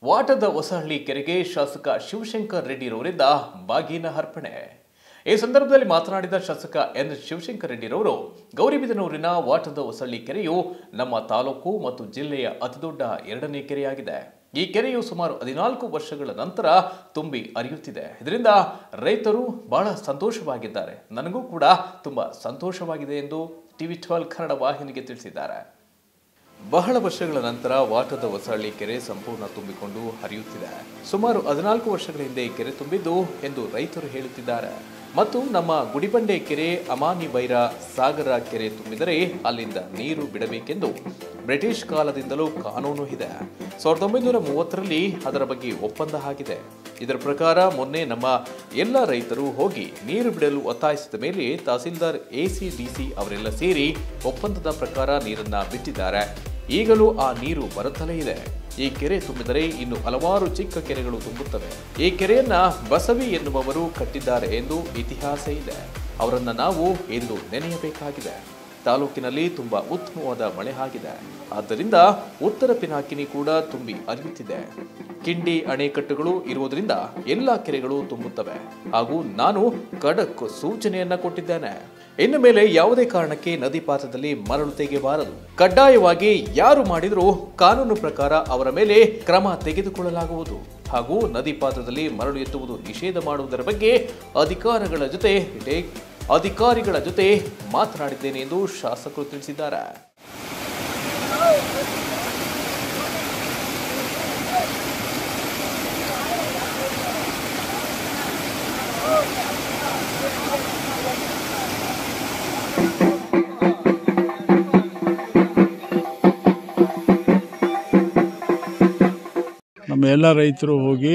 ವಾಟದ ಹೊಸಹಳ್ಳಿ ಕೆರೆಗೆ ಶಾಸಕ ಶಿವಶಂಕರ್ ರೆಡ್ಡಿರವರಿಂದ ಬಾಗಿನ ಅರ್ಪಣೆ ಈ ಸಂದರ್ಭದಲ್ಲಿ ಮಾತನಾಡಿದ ಶಾಸಕ ಎನ್ ಶಿವಶಂಕರ್ ರೆಡ್ಡಿರವರು ಗೌರಿಬಿದನೂರಿನ ವಾಟದ ಹೊಸಳ್ಳಿ ಕೆರೆಯು ನಮ್ಮ ತಾಲೂಕು ಮತ್ತು ಜಿಲ್ಲೆಯ ಅತಿದೊಡ್ಡ ಎರಡನೇ ಕೆರೆಯಾಗಿದೆ ಈ ಕೆರೆಯು ಸುಮಾರು ಹದಿನಾಲ್ಕು ವರ್ಷಗಳ ನಂತರ ತುಂಬಿ ಹರಿಯುತ್ತಿದೆ ಇದರಿಂದ ರೈತರು ಬಹಳ ಸಂತೋಷವಾಗಿದ್ದಾರೆ ನನಗೂ ಕೂಡ ತುಂಬಾ ಸಂತೋಷವಾಗಿದೆ ಎಂದು ಟಿವಿ ಟ್ವೆಲ್ ಕನ್ನಡ ವಾಹಿನಿಗೆ ತಿಳಿಸಿದ್ದಾರೆ ಬಹಳ ವರ್ಷಗಳ ನಂತರ ವಾಟದ ಹೊಸಹಳ್ಳಿ ಕೆರೆ ಸಂಪೂರ್ಣ ತುಂಬಿಕೊಂಡು ಹರಿಯುತ್ತಿದೆ ಸುಮಾರು ಹದಿನಾಲ್ಕು ವರ್ಷಗಳ ಹಿಂದೆ ಈ ಕೆರೆ ತುಂಬಿದ್ದು ಎಂದು ರೈತರು ಹೇಳುತ್ತಿದ್ದಾರೆ ಮತ್ತು ನಮ್ಮ ಗುಡಿಬಂಡೆ ಕೆರೆ ಅಮಾನಿ ಬೈರ ಸಾಗರ ಕೆರೆ ತುಂಬಿದರೆ ಅಲ್ಲಿಂದ ನೀರು ಬಿಡಬೇಕೆಂದು ಬ್ರಿಟಿಷ್ ಕಾಲದಿಂದಲೂ ಕಾನೂನು ಇದೆ ಸಾವಿರದ ಒಂಬೈನೂರ ಮೂವತ್ತರಲ್ಲಿ ಅದರ ಬಗ್ಗೆ ಒಪ್ಪಂದ ಆಗಿದೆ ಇದರ ಪ್ರಕಾರ ಮೊನ್ನೆ ನಮ್ಮ ಎಲ್ಲ ರೈತರು ಹೋಗಿ ನೀರು ಬಿಡಲು ಒತ್ತಾಯಿಸಿದ ಮೇಲೆ ತಹಸೀಲ್ದಾರ್ ಎಸಿಡಿಸಿ ಅವರೆಲ್ಲ ಸೇರಿ ಒಪ್ಪಂದದ ಪ್ರಕಾರ ನೀರನ್ನ ಬಿಟ್ಟಿದ್ದಾರೆ ಈಗಲೂ ಆ ನೀರು ಬರುತ್ತಲೇ ಇದೆ ಈ ಕೆರೆ ತುಂಬಿದರೆ ಇನ್ನು ಹಲವಾರು ಚಿಕ್ಕ ಕೆರೆಗಳು ತುಂಬುತ್ತವೆ ಈ ಕೆರೆಯನ್ನ ಬಸವಿ ಎನ್ನುವವರು ಕಟ್ಟಿದ್ದಾರೆ ಎಂದು ಇತಿಹಾಸ ಇದೆ ಅವರನ್ನ ನಾವು ಎಂದು ನೆನೆಯಬೇಕಾಗಿದೆ ತಾಲೂಕಿನಲ್ಲಿ ತುಂಬಾ ಉತ್ತಮವಾದ ಮಳೆ ಆಗಿದೆ ಆದ್ದರಿಂದ ಉತ್ತರ ಪಿನಾಕಿನಿ ಕೂಡ ತುಂಬಿ ಹರಿಯುತ್ತಿದೆ ಕಿಂಡಿ ಅಣೆಕಟ್ಟುಗಳು ಇರುವುದರಿಂದ ಎಲ್ಲ ಕೆರೆಗಳು ತುಂಬುತ್ತವೆ ಹಾಗೂ ನಾನು ಖಡಕ್ ಸೂಚನೆಯನ್ನ ಕೊಟ್ಟಿದ್ದೇನೆ ಇನ್ನು ಮೇಲೆ ಯಾವುದೇ ಕಾರಣಕ್ಕೆ ನದಿ ಪಾತ್ರದಲ್ಲಿ ಮರಳು ತೆಗೆಯಬಾರದು ಕಡ್ಡಾಯವಾಗಿ ಯಾರು ಮಾಡಿದರೂ ಕಾನೂನು ಪ್ರಕಾರ ಅವರ ಮೇಲೆ ಕ್ರಮ ತೆಗೆದುಕೊಳ್ಳಲಾಗುವುದು ಹಾಗೂ ನದಿ ಪಾತ್ರದಲ್ಲಿ ಮರಳು ಎತ್ತುವುದು ನಿಷೇಧ ಮಾಡುವುದರ ಬಗ್ಗೆ ಅಧಿಕಾರಿಗಳ ಜೊತೆ ಅಧಿಕಾರಿಗಳ ಜೊತೆ ಮಾತನಾಡಿದ್ದೇನೆ ಎಂದು ಶಾಸಕರು ತಿಳಿಸಿದ್ದಾರೆ ನಮ್ಮ ಎಲ್ಲ ರೈತರು ಹೋಗಿ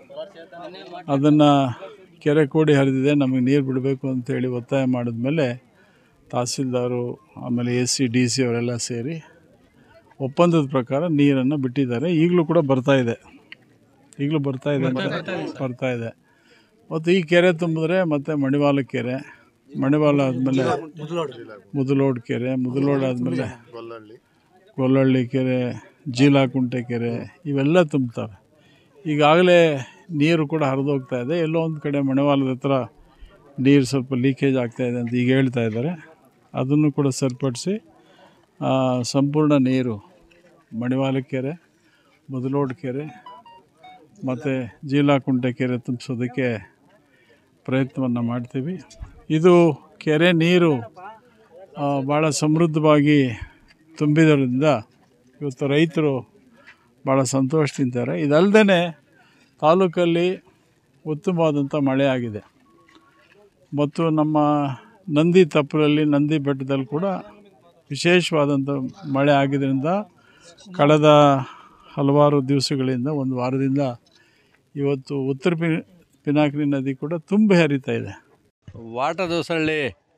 ಅದನ್ನು ಕೆರೆ ಕೋಡಿ ಹರಿದಿದೆ ನಮಗೆ ನೀರು ಬಿಡಬೇಕು ಅಂತೇಳಿ ಒತ್ತಾಯ ಮಾಡಿದ್ಮೇಲೆ ತಹಸೀಲ್ದಾರು ಆಮೇಲೆ ಎ ಸಿ ಡಿ ಸಿ ಅವರೆಲ್ಲ ಸೇರಿ ಒಪ್ಪಂದದ ಪ್ರಕಾರ ನೀರನ್ನು ಬಿಟ್ಟಿದ್ದಾರೆ ಈಗಲೂ ಕೂಡ ಬರ್ತಾ ಇದೆ ಈಗಲೂ ಬರ್ತಾ ಇದೆ ಅಂತ ಬರ್ತಾ ಇದೆ ಮತ್ತು ಈ ಕೆರೆ ತುಂಬಿದ್ರೆ ಮತ್ತು ಮಣಿವಾಲ ಕೆರೆ ಮಣಿವಾಲ ಆದಮೇಲೆ ಮುದಲೋಡ್ ಕೆರೆ ಮುದಲೋಡ್ ಆದಮೇಲೆ ಗೊಲ್ಲಹಳ್ಳಿ ಕೆರೆ ಜೀಲಾಕುಂಟೆ ಕೆರೆ ಇವೆಲ್ಲ ತುಂಬ್ತವೆ ಈಗಾಗಲೇ ನೀರು ಕೂಡ ಹರಿದೋಗ್ತಾ ಇದೆ ಎಲ್ಲೋ ಒಂದು ಕಡೆ ಮಣೆವಾಲದ ಹತ್ರ ನೀರು ಸ್ವಲ್ಪ ಲೀಕೇಜ್ ಆಗ್ತಾ ಇದೆ ಅಂತ ಈಗ ಹೇಳ್ತಾ ಇದ್ದಾರೆ ಅದನ್ನು ಕೂಡ ಸರಿಪಡಿಸಿ ಆ, ಸಂಪೂರ್ಣ ನೀರು ಮಣಿವಾಲ ಕೆರೆ ಮುದಲೋಡ್ ಕೆರೆ ಮತ್ತು ಜೀಲಾಕುಂಟೆ ಕೆರೆ ತುಂಬಿಸೋದಕ್ಕೆ ಪ್ರಯತ್ನವನ್ನು ಮಾಡ್ತೀವಿ ಇದು ಕೆರೆ ನೀರು ಆ, ಭಾಳ ಸಮೃದ್ಧವಾಗಿ ತುಂಬಿದರಿಂದ ಇವತ್ತು ರೈತರು ಭಾಳ ಸಂತೋಷ ತಿಂತಾರೆ ಇದಲ್ಲದೆ ತಾಲೂಕಲ್ಲಿ ಉತ್ತಮವಾದಂಥ ಮಳೆ ಆಗಿದೆ ಮತ್ತು ನಮ್ಮ ನಂದಿ ತಪ್ಪಲಲ್ಲಿ ನಂದಿ ಬೆಟ್ಟದಲ್ಲಿ ಕೂಡ ವಿಶೇಷವಾದಂಥ ಮಳೆ ಆಗಿದ್ದರಿಂದ ಕಳೆದ ಹಲವಾರು ದಿವಸಗಳಿಂದ ಒಂದು ವಾರದಿಂದ ಇವತ್ತು ಉತ್ತರ ಪಿ ಪಿನಾಕಿನಿ ನದಿ ಕೂಡ ತುಂಬಿ ಹರಿತಾ ಇದೆ ವಾಟದೊಸಳ್ಳಿ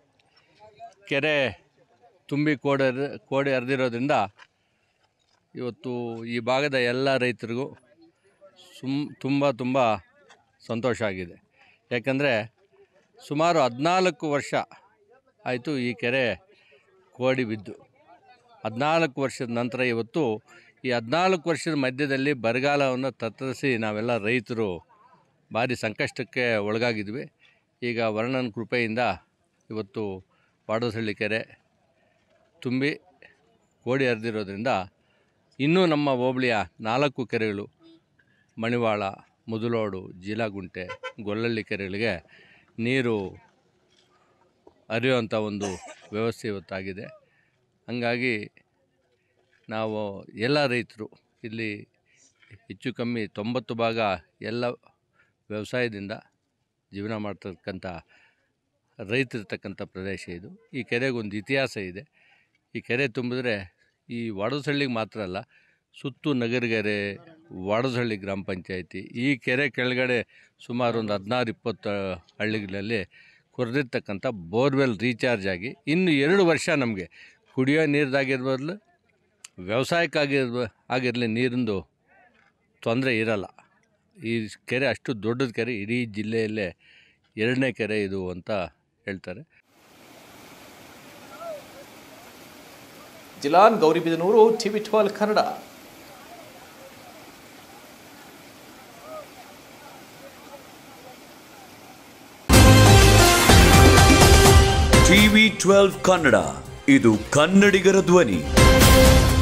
ಕೆರೆ ತುಂಬಿ ಕೋಡಿ ಕೋಡಿ ಹರಿದಿರೋದ್ರಿಂದ ಇವತ್ತು ಈ ಭಾಗದ ಎಲ್ಲ ರೈತರಿಗೂ ಸುಮ್ ತುಂಬ ತುಂಬ ಸಂತೋಷ ಆಗಿದೆ ಯಾಕಂದರೆ ಸುಮಾರು ಹದಿನಾಲ್ಕು ವರ್ಷ ಆಯಿತು ಈ ಕೆರೆ ಕೋಡಿ ಬಿದ್ದು ಹದಿನಾಲ್ಕು ವರ್ಷದ ನಂತರ ಇವತ್ತು ಈ ಹದಿನಾಲ್ಕು ವರ್ಷದ ಮಧ್ಯದಲ್ಲಿ ಬರಗಾಲವನ್ನು ತತ್ತರಿಸಿ ನಾವೆಲ್ಲ ರೈತರು ಭಾರಿ ಸಂಕಷ್ಟಕ್ಕೆ ಒಳಗಾಗಿದ್ವಿ ಈಗ ವರ್ಣನ ಕೃಪೆಯಿಂದ ಇವತ್ತು ವಾಡಸಳ್ಳಿ ಕೆರೆ ತುಂಬಿ ಕೋಡಿ ಹರಿದಿರೋದ್ರಿಂದ ಇನ್ನೂ ನಮ್ಮ ಹೋಬಳಿಯ ನಾಲ್ಕು ಕೆರೆಗಳು ಮಣಿವಾಳ ಮುದುಲೋಡು ಜೀಲಾಗುಂಟೆ ಗೊಲ್ಲಳ್ಳಿ ಕೆರೆಗಳಿಗೆ ನೀರು ಹರಿಯುವಂಥ ಒಂದು ವ್ಯವಸ್ಥೆ ಇವತ್ತಾಗಿದೆ ಹಾಗಾಗಿ ನಾವು ಎಲ್ಲ ರೈತರು ಇಲ್ಲಿ ಹೆಚ್ಚು ಕಮ್ಮಿ ತೊಂಬತ್ತು ಭಾಗ ಎಲ್ಲ ವ್ಯವಸಾಯದಿಂದ ಜೀವನ ಮಾಡ್ತಕ್ಕಂಥ ರೈತರಿರ್ತಕ್ಕಂಥ ಪ್ರದೇಶ ಇದು ಈ ಕೆರೆಗೆ ಒಂದು ಇತಿಹಾಸ ಇದೆ ಈ ಕೆರೆ ತುಂಬಿದ್ರೆ ಈ ವಾಡಸಳ್ಳಿಗೆ ಮಾತ್ರ ಅಲ್ಲ ಸುತ್ತು ನಗರಗೆರೆ ವಾಡಸಹಳ್ಳಿ ಗ್ರಾಮ ಪಂಚಾಯಿತಿ ಈ ಕೆರೆ ಕೆಳಗಡೆ ಸುಮಾರು ಒಂದು ಹದಿನಾರು ಇಪ್ಪತ್ತು ಹಳ್ಳಿಗಳಲ್ಲಿ ಕೊರೆದಿರ್ತಕ್ಕಂಥ ಬೋರ್ವೆಲ್ ರೀಚಾರ್ಜ್ ಆಗಿ ಇನ್ನು ಎರಡು ವರ್ಷ ನಮಗೆ ಕುಡಿಯೋ ನೀರ್ದಾಗಿರ್ಬದಲು ವ್ಯವಸಾಯಕ್ಕಾಗಿರ್ಬ ಆಗಿರಲಿ ನೀರಿಂದು ತೊಂದರೆ ಇರಲ್ಲ ಈ ಕೆರೆ ಅಷ್ಟು ದೊಡ್ಡದ ಕೆರೆ ಇಡೀ ಜಿಲ್ಲೆಯಲ್ಲೇ ಎರಡನೇ ಕೆರೆ ಇದು ಅಂತ ಹೇಳ್ತಾರೆ ಜಿಲಾನ್ Gauribidanur TV twelve Kannada TV twelve Kannada ಇದು ಕನ್ನಡಿಗರ ಧ್ವನಿ